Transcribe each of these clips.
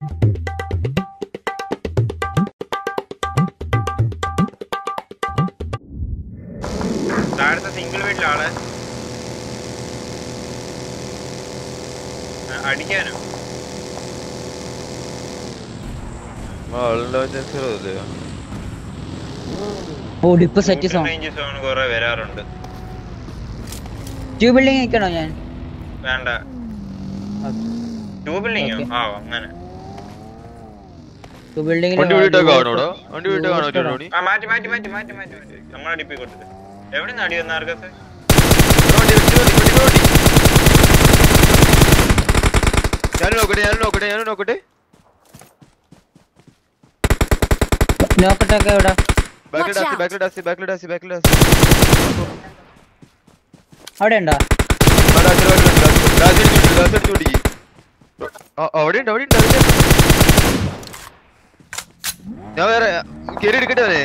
താഴത്തെ സിംഗിൾ വീട്ടിലെ ആള് ആ, അടിക്കാനോ ആളുടെ ചെറുതല്ലേ ഓ dip set zone range zone കുറെ വരാറുണ്ട് ട്യൂ ബിൽഡിംഗ് നിൽക്കണോ ഞാൻ വേണ്ട ടൂ ബിൽഡിങ്ങോ Okay. ആ അങ്ങനെ ട്യൂ ബിൽഡിംഗിൽ വണ്ടി വീട്ടാ കാണോടാ വണ്ടി വീട്ടാ കാണോ ടോണി ആ മാറ്റി മാറ്റി മാറ്റി മാറ്റി മാറ്റി മാറ്റി നമ്മളെ ഡിപ്പി കൊടുത്തിട്ട് എവിടെ നിന്ന് അടി വന്ന ആർക്കത്ത് വണ്ടി വണ്ടി വണ്ടി വണ്ടി ഞാൻ നോക്കട്ടെ ഞാൻ നോക്കട്ടെ ഞാൻ നോക്കട്ടെ നോക്കട്ടൊക്കെ എവിടെ ബാക്കിൽ Watch ഡാസി out. ബാക്കിൽ ഡാസി ബാക്കിൽ ഡാസി ബാക്കിൽ ഡാസി അവിടെ ഉണ്ടോ ആ ഡാസി ബാക്കിൽ ഡാസി അടിച്ചു ഡാസി അടിച്ചു പിടിക്ക് അവിടെ ഉണ്ട് അവിടെ ഉണ്ട് അതിന്റെ ഞാൻ വേറെ കേറി എടുക്കട്ടെ അവനെ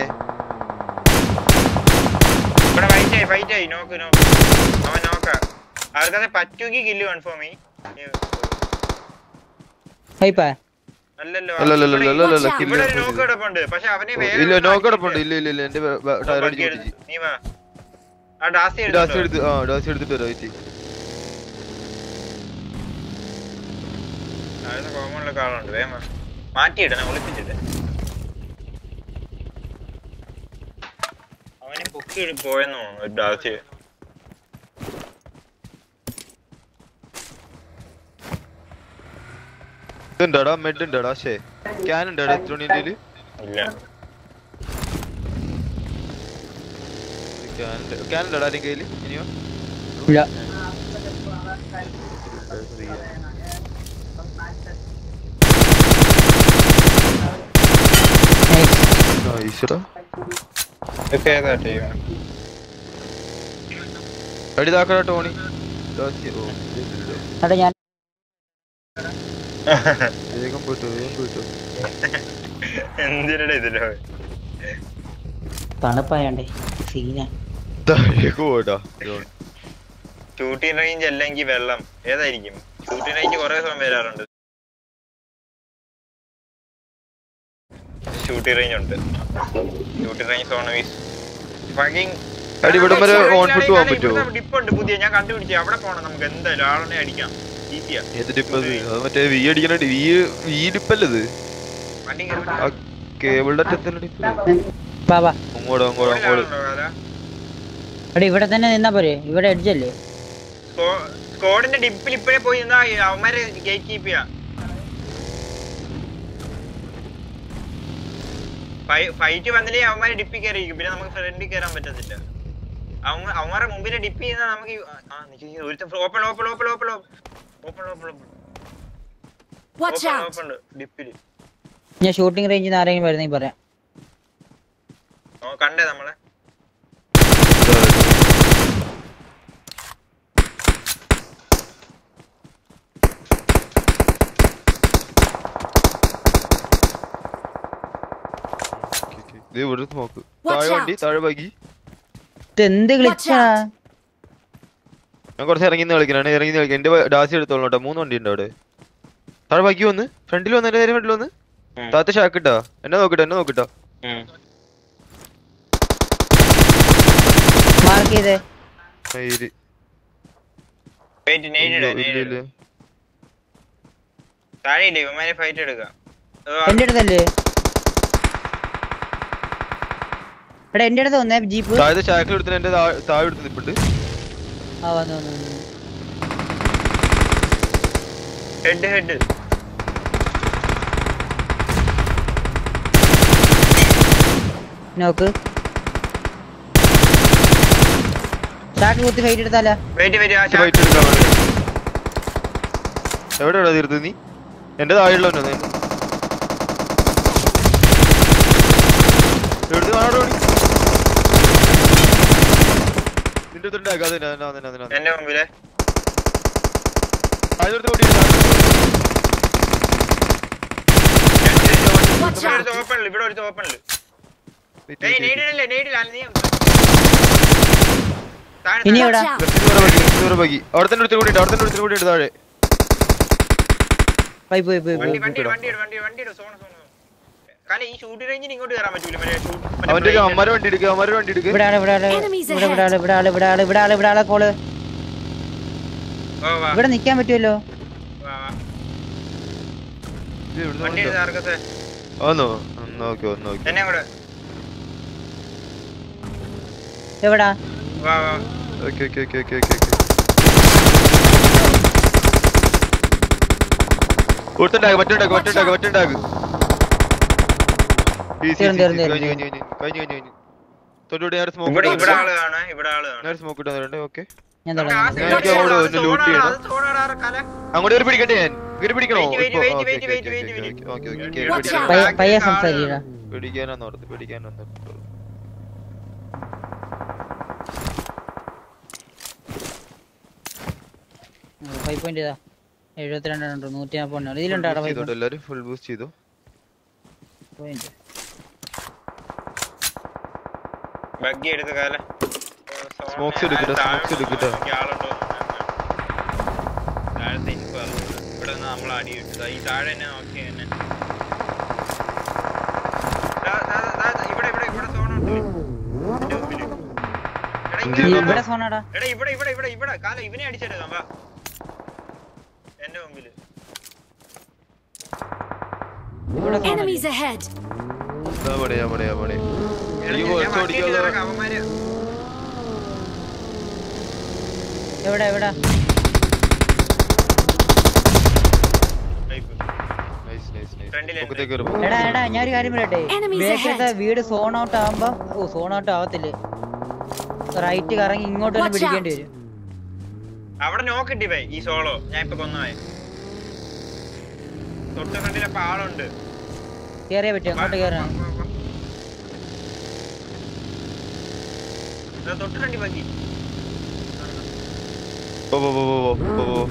ഇവിടെ ഫൈറ്റ് ആയി ഫൈറ്റ് ആയി നോക്ക് നോക്ക് അവൻ നോക്ക ആർക്കത് പറ്റുമെങ്കിൽ കില്ല് കൺഫേം ചെയ് ഹൈപ്പാ അല്ലല്ലോ അല്ല അല്ല അല്ല ഇവിടെ- അല്ല അല്ല Watch out. ഇവിടെ ഒരു കില്ല നോക്ക് കിടപ്പുണ്ട് പക്ഷെ അവനെ വേറെ ഇല്ല ഒരെണ്ണം നോക്കടപ്പുണ്ട് അടിച്ചിട്ട്. ഇല്ല ഇല്ല ഇല്ല എന്റെ ടയർ അടിച്ചു ബാക്കി പിടിച്ച് എടുത്ത് നീ വാ ആ ഡാസി ഡാസി എടുത്തോ എടുത്ത് ആ ഡാസി എടുത്തിട്ട് വരാം വെയിറ്റ് താഴത്തെ കോമണിലൊക്കെ ആളുണ്ട് വേഗം വാ. മാറ്റിയിടണം ഒളിപ്പിച്ചിട്ട് അവനെ പൊക്കി പോയെന്ന് തോന്നുന്നു ഒരു ഡാസി ഇതുണ്ടാടാ മെഡ് ഉണ്ടാടാ ശേ ക്യാൻ ഉണ്ടാടാ എത്ര മണി ഇല്ല ക്യാൻ ഉണ്ടാടാ ആരും കയ്യില് ഇനിയോ ഇല്ല Nice. ഈശ്വരാ ഇതൊക്കെ ഏതാ ടീം അടി താക്കടാ ടോണി ഡാസി ഓ അവിടെ ഞാൻ വേഗം പോയിട്ട് വേഗം പോയിട്ട് എന്തിനടെ ഇതിലോ തണുപ്പായോണ്ടേ സീന താഴേക്ക് പോട്ടാ ഷൂട്ടിംഗ് റേഞ്ച് അല്ലെങ്കിൽ വെള്ളം ഏതായിരിക്കും ഷൂട്ടിംഗ് റേഞ്ച് കുറെ സമയം വരാറുണ്ട് ഷൂട്ടിംഗ് റേഞ്ച് ഉണ്ട് ഷൂട്ടിംഗ് റേഞ്ച് സോൺ ഫക്കിംഗ് അടി ഇവിടം വരെ on foot പോകാൻ പറ്റുമോ? ഡിപ്പ് ഉണ്ട് പുതിയ ഞാൻ കണ്ടുപിടിച്ചു അവിടെ പോണം നമുക്ക് എന്തായാലും ആളെ അടിക്കാം ഈസിയാ ഏത് ഡിപ്പ് അത് അത് മറ്റേ വി അടിക്കണ വി വി ഡിപ്പല്ലത് വണ്ടി ആ കേബിളിന്റെ അറ്റത്തുള്ള ഡിപ്പ് വാ വാ അങ്ങോട്ട് അങ്ങോട്ട് അങ്ങോട്ട് എടാ ഇവിടെ തന്നെ നിന്നാ പോരെ ഇവിടെ എഡ്ജല്ലേ സ്കോഡിന്റെ ഡിപ്പിൽ ഇപ്പഴേ പോയി നിന്നാ അവന്മാരെ ഗേറ്റ് കീപ്പ് ചെയ്യാം ഫൈറ്റ് വന്നില്ലേ അവന്മാരെ ഡിപ്പി കയറിയിരിക്കും പിന്നെ നമുക്ക് ഫ്രണ്ടിൽ കയറാൻ പറ്റത്തില്ല അവന്മാ- അവന്മാരെ മുമ്പിൽ ഡിപ്പ് ചെയ്താൽ നമുക്ക് open open open open open open Watch out! Open ഡിപ്പില് ഞാൻ ഷൂട്ടിംഗ് റേഞ്ചിൽ നിന്ന് ആരെങ്കിലും വരുന്നെങ്കിൽ പറയാം കണ്ടേ നമ്മളെ ഇത് ഇവിടെ നോക്ക് Watch താഴെ out. വണ്ടി താഴെ ബാക്കി ഇത് എന്ത് ഗ്ലിച്ചാ out. ഞാൻ കുറച്ച് ഇറങ്ങി നിന്ന് കളിക്കണാണ് ഇറങ്ങി നിന്ന് കളിക്കാൻ എന്റെ ഡാസി എടുത്തോളൂ കേട്ടോ മൂന്ന് വണ്ടി ഉണ്ട് അവിടെ താഴെ ബാക്കി വന്ന് ഫ്രണ്ടിൽ വന്ന് എന്റെ നേരെ ഫ്രണ്ടിൽ വന്ന് ഉം. താത്ത ഷാക്കിട്ടാ എന്നെ നോക്കിട്ടോ എന്നെ നോക്കിട്ടോ മാർക്ക് ചെയ്തേ മയില്. വെയിറ്റ് നെയ്ഡ് ഇല്ല, ഇടാം ഇല്ല, ഇല്ല. താഴെ ഇല്ല ഇവന്മാരെ ഫൈറ്റ് എടുക്കാം എന്റെ അടുത്തല്ലേ എടാ എന്റെ അടുത്ത് വന്നേ ജീപ്പ് താഴത്തെ ഷാക്കിൽ എടുത്തിന് എന്റെ താഴെ- താഴെ എടുത്ത് നിൽപ്പുണ്ട് ആ വന്നു വന്നു വന്നു. ഹെഡ് ഹെഡ് നോക്ക് ഷാട്ട് കുത്തി ഫൈറ്റ് എടുത്താലോ വെയിറ്റ് വെയിറ്റ് ആ ഫൈറ്റ് എടുക്കാൻ വേണ്ടി എവിടെയാടാ തീർത്ത് നീ എന്റെ താഴെയുള്ളവനോ നീ എടുത്ത് കാണാടോ നീ നിന്റെ അടുത്തുണ്ട് അതെ അതെ അതെ അതെ എന്റെ മുമ്പിലെ താഴെ എടുത്ത് ഓടി Watch out! ഓപ്പണില് ഇവിടെ ഒരു ഓപ്പണില് ഏയ് നെയ്ഡിലല്ലേ നെയ്ഡില്ല നീ താഴെ ഇനി താഴെ. എവിടാ? Watch out! അവിടെ തന്നെ ഒരുത്തിന് കൂടി ഉണ്ട് അവിടെ തന്നെ ഒരുത്തിന് കൂടി ഉണ്ട് താഴെ പോയി പോയി പോയി വണ്ടി പോയി വണ്ടി വണ്ടി ഇട്, വണ്ടി ഇട്, വണ്ടി ഇട്, സോണ് സോണ് കാരണം ഈ ഷൂട്ട് റേഞ്ചിന് ഇങ്ങോട്ട് കയറാൻ പറ്റൂല മറ്റേ shoot- മറ്റേ അവന്റെ break അമ്മമാരെ വണ്ടി എടുക്കുക അമ്മമാരെ വണ്ടി എടുക്കുക ഇവിടെ ആള് ഇവിടെ ആള് Enemies ഇവിടെ ഇവിടെ ആള് ഇവിടെ ആള് ഇവിടെ ആള് ഇവിടെ ആള് ഇവിടെ ആളെ കോള് ഓ, വാ, ഇവിടെ നിക്കാൻ പറ്റുമല്ലോ വാ, വാ. ഇത് ഇവിടുന്ന് വണ്ടി വന്നോ? എടുത്ത് ആർക്കസേ വന്നോ ഒന്ന് നോക്കി ഒന്ന് നോക്കി എന്നെ കൂടെ എവിടാ വാ വാ okay okay okay okay okay ഒരുത്തണ്ടാക് മറ്റുണ്ടാക് മറ്റുണ്ടാക് മറ്റുണ്ടാക് തീർന്നു, തീർന്നു, കഴിഞ്ഞു കഴിഞ്ഞു കഴിഞ്ഞു കഴിഞ്ഞു കഴിഞ്ഞു കഴിഞ്ഞു തൊട്ടുകൂടി ഞാൻ സ്മോക്ക് ഇവിടെ ഇവിടെ ഇട്ട് ആള് കാണാ ഇവിടെ ആള് കാണാ ഞാൻ സ്മോക്ക് ഇട്ട് വന്നിട്ടുണ്ട് ഓക്കെ ഞാൻ നമുക്ക് ആ തുടങ്ങാം side ഞാൻ ഒക്കെ അവിടെ അത് ഒന്ന് loot സോണാടാ, ചെയ്യണം. അത് സോണാടാ, കല. അങ്ങോട്ട് കയറി പിടിക്കട്ടെ ഞാൻ കയറി പിടിക്കണോ Wait, wait, ഇപ്പൊ? wait, okay, wait, okay, wait, okay, wait, okay, wait. Okay, okay, Watch കയറി out. പിടിക്കണം. പയ്യെ Back പയ്യെ ൽ സംസാരിക്കടാ പിടിക്കാനാന്ന് ഓർത്ത് പിടിക്കാനാന്ന് ഓർത്ത് ഫൈവ് പോയിന്റ് ഇതാ എഴുപത്തിരണ്ട് നൂറ്റി നാൽപ്പത് ഇതിലുണ്ടാടാ Full boost ഫൈവ് ചെയ്തോട്ടെ എല്ലാരും ഫുൾ ബൂസ്റ്റ് ചെയ്തു പോയിന്റ് ബഗ്ഗി എടുത്ത് കാല Smokes എടുക്കട്ടെ, smokes എടുക്കട്ടെ. താഴത്തെ info അറിഞ്ഞൂടാ. ഇവിടെ നിന്ന് നമ്മൾ അടി കിട്ടും ഈ താഴെ തന്നെ നോക്കി തന്നെ ദാ, ദാ, ദാ, ദാ, ഇവിടെ ഇവിടെ ഇവിടെ സോണുണ്ട് എന്റെ മുമ്പില്. എടാ, ഇങ്ങനെ എന്ത് വാ. ഇവിടെ സോണാടാ എടാ ഇവിടെ ഇവിടെ ഇവിടെ ഇവിടെ കാല ഇവനെ അടിച്ചെടുക്കാം വാ എന്റെ മുമ്പില് ഇവിടെ സോണ Enemies ahead! ഞാൻ പണി ഞാൻ പണി ഞാൻ പണി എടാ, ഈ ഞാൻ voice വണ്ടി ഓടിക്കാതെ- ഇട്ട് ഇറക്കാം, അവന്മാര് എവിടെ എവിടെ type. Nice nice nice Front ൽ ഉണ്ട്. പൊക്കത്തേക്ക് കയറി പോ. എടാ എടാ ഞാൻ ഒരു കാര്യം പറയട്ടെ Enemies ബേക്കിലത്തെ ahead. വീട് സോൺ ഔട്ട് ആവുമ്പോ ഓ സോൺ ഔട്ട് ആവത്തില്ലേ റൈറ്റ് കറങ്ങി ഇങ്ങോട്ട് തന്നെ Watch പിടിക്കേണ്ടി out. വരും അവിടെ നോക്കിട്ടി പോയി ഈ സോളോ ഞാൻ ഇപ്പൊ കൊന്നവേ തൊട്ട് ഫ്രണ്ടിലപ്പോ ആളുണ്ട് കേറിയേ പറ്റും അങ്ങോട്ട് കയറാൻ വാ, വാ, വാ. ദാ തൊട്ട് ഫ്രണ്ടി ബാക്കി പോ പോ പോ പോ പോ പോ പോ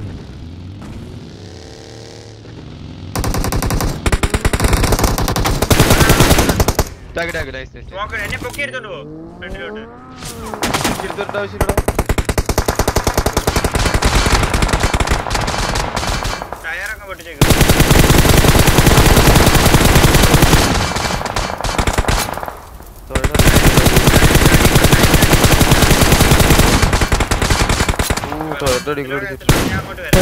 ടാഗ് ടാഗ് നൈസ് നൈസ് നോക്ക് എന്നെ പൊക്കി എടുത്തോണ്ട് പോ ഫ്രണ്ടിലോട്ട് എടുത്തിട്ട് ആവശ്യമില്ലടാ ടയറൊക്കെ പൊട്ടിച്ചേക്കും ഞാൻ അങ്ങോട്ട് വരാം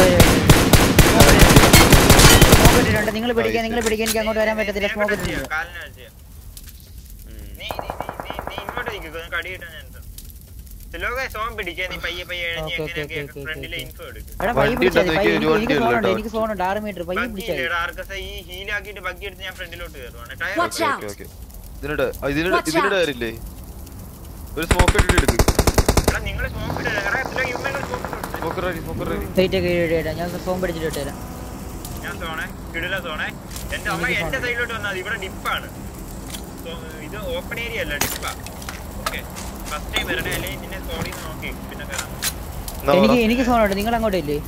സ്മോക്ക് ഇട്ടിട്ടുണ്ട് നിങ്ങൾ പിടിക്കാൻ നിങ്ങൾ പിടിക്കാൻ എനിക്ക് അങ്ങോട്ട് വരാൻ പറ്റത്തില്ല സ്മോക്ക് കാലിനെ ഇട്ടിട്ടുണ്ട് കാലിനെ വെച്ച് നീ നീ നീ നീ ഇങ്ങോട്ട് നിൽക്കുക കടി കിട്ടാൻ ഞാൻ ലോക സോം പിടിക്കുക നീ പയ്യെ പയ്യെ എഴഞ്ഞ് ഓക്കേ, ഓക്കേ, എങ്ങനെയൊക്കെ ഓക്കേ, ഫ്രണ്ടിലെ ഓക്കേ. ഇൻഫോ എടുക്കും എടാ പയ്യെ വണ്ടി പിടിച്ചാൽ ഉണ്ടോ? പയ്യെ ഒരു എനിക്ക് വണ്ടി എനിക്ക് ഇല്ല സോണുണ്ട് കേട്ടോ. എനിക്ക് സോണുണ്ട് ആറ് മീറ്റർ പയ്യെ പിടിച്ചാൽ ബഗ്ഗിയില്ലേടാ, ആർക്കസ ഈ ഹീലാക്കിയിട്ട് ബഗ്ഗി എടുത്ത് ഞാൻ ഫ്രണ്ടിലോട്ട് കയറുവാണ് tyre Watch out. Okay okay ഇതിനിടെ ഇതിനിടെ Watch ഇതിനിടെ out. കാര്യമില്ലേ ഒരു സ്മോക്ക് ഇട്ടിട്ട് എടുക്ക് എടാ നിങ്ങൾ സ്മോക്ക് ഇടണം എടാ ഇതിലെ ഇവന്മാര് smoke ഇട്ടു. Smoker ready smoker ready wait ഒക്കെ ഇടാം ഞാൻ ഫോൺ പിടിച്ചിട്ട് ഇട്ട് തരാം ഞാൻ സോണേ കിടില സോണേ എന്റെ അമ്മ എനിക്ക് എന്റെ സോണേ. സൈഡിലോട്ട് വന്നാൽ ഇവിടെ ഡിപ്പാണ് ഇത് ഓപ്പൺ ഏരിയ അല്ല ഡിപ്പാ ഓക്കെ ഫസ്റ്റ് ടൈം വരണേ അല്ലെങ്കിൽ നിന്നെ സോണിൽ നിന്ന് നോക്കി പിന്നെ കയറാം എനിക്ക് എനിക്ക് സോണുണ്ട് നിങ്ങൾ അങ്ങോട്ട് ഇല്ലേ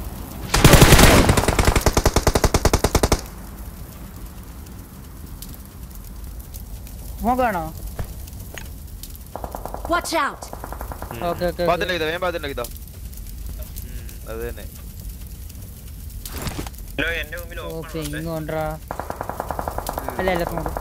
സ്മോക്ക് വേണോ Watch out! ഓക്കെ ഓക്കെ പാത്തിൻ്റെ ഇതാ വേഗം പാത്തിൻ്റെ ഇതാ അത് തന്നെ ഹലോ എന്റെ മുമ്പിൽ ഓക്കെ ഓപ്പൺ ഉണ്ട് ഇങ്ങ് കൊണ്ടുവാ അല്ല അല്ല സ്മോക്ക്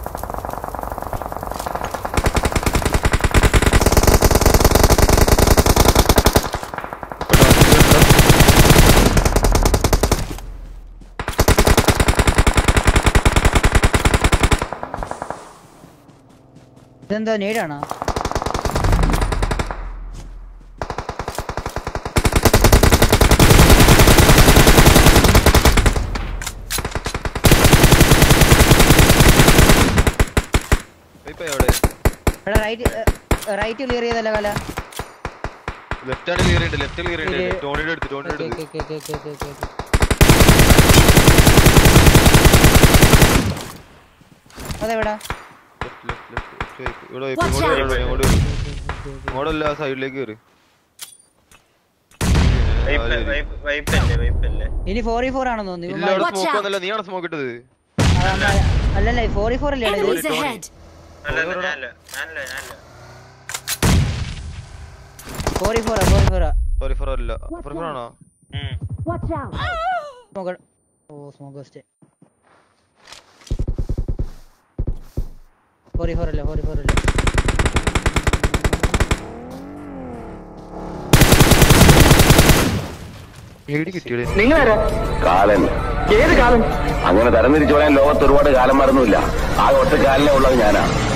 ഇതെന്താ നേടാണോ ഇപ്പൊ എവിടെ എടാ റൈറ്റ് റൈറ്റ് ക്ലിയർ ചെയ്തല്ല കല ലെഫ്റ്റ് ആണ് ക്ലിയർ ഉണ്ട് ലെഫ്റ്റ് ക്ലിയർ ഉണ്ട് ഇത് ടോണിയുടെ അടുത്ത് ടോണിയുടെ ഓക്കെ അടുത്ത് okay okay okay okay okay അതെവിടാ ലെഫ്റ്റ് ലെഫ്റ്റ് ലെഫ്റ്റ് ലെഫ്റ്റ് ഇവിടെ ഇപ്പൊ Watch ഇങ്ങോട്ട് out. വരണം, ഇങ്ങോട്ട് വരും. ഇങ്ങോട്ടല്ല ആ സൈഡിലേക്ക് കയറി വൈപ്പല്ലേ വൈപ്പല്ലേ ഇനി ഫോർ ഈ ഫോർ ആണെന്ന് തോന്നുന്നു ഇല്ല ഇവന്മാര് അവിടെ Watch സ്മോക്ക് out. വന്നല്ല നീയാണ് സ്മോക്ക് ഇട്ടത് ആ, അമ്മ- അല്ലല്ല ഫോർ ഈ ഫോർ അല്ലേ Enemies Tony. ahead! അല്ല അല്ല, ഞാനല്ല ഞാനല്ല ഞാനല്ല ഫോർ ഈ ഫോറാ ഫോർ ഈ ഫോറാ സോറി ഫോർ അല്ല ഫോർ ഫോർ ആണോ ഉം. Watch out! സ്മോക്ക് ഓ സ്മോക്ക് വെസ്റ്റ് ഫോറി ഫോർ അല്ലേ ഫോറി ഫോർ അല്ലേ പേടി കിട്ടിയത് നിങ്ങളാരാ കാലൻ ഏത് കാലം അങ്ങനെ തരംതിരിച്ചു പറയാൻ ലോകത്ത് ഒരുപാട് കാലം മറന്നുമില്ല ആ ഒറ്റ കാലിലെ ഉള്ളത് ഞാനാ